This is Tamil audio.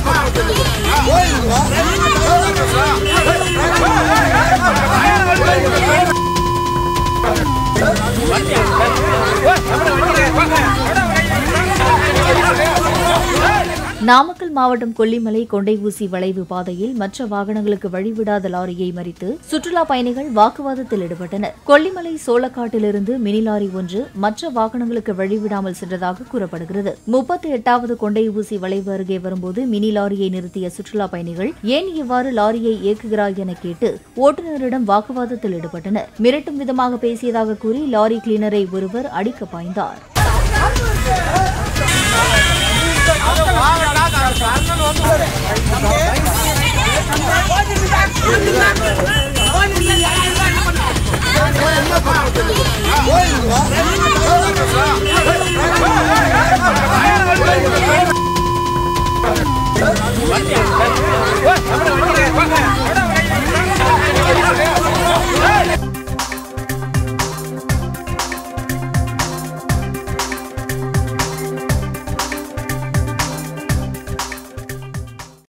நாமக்கல் மாவட்டம் கொல்லிமலை கொண்டை ஊசி வளைவு பாதையில் மற்ற வாகனங்களுக்கு வழிவிடாத லாரியை மறித்து சுற்றுலா பயணிகள் வாக்குவாதத்தில் ஈடுபட்டனர் கொல்லிமலை சோளக்காட்டிலிருந்து மினி லாரி ஒன்று மற்ற வாகனங்களுக்கு வழிவிடாமல் சென்றதாக கூறப்படுகிறது முப்பத்தி எட்டாவது கொண்டை ஊசி வளைவு அருகே வரும்போது மினி லாரியை நிறுத்திய சுற்றுலா பயணிகள் ஏன் இவ்வாறு லாரியை இயக்குகிறாய் என கேட்டு ஓட்டுநரிடம் வாக்குவாதத்தில் ஈடுபட்டனர் மிரட்டும் விதமாக பேசியதாக கூறி லாரி கிளீனரை ஒருவர் அடிக்க பாய்ந்தார் வாங்கடா, அண்ணன் வந்து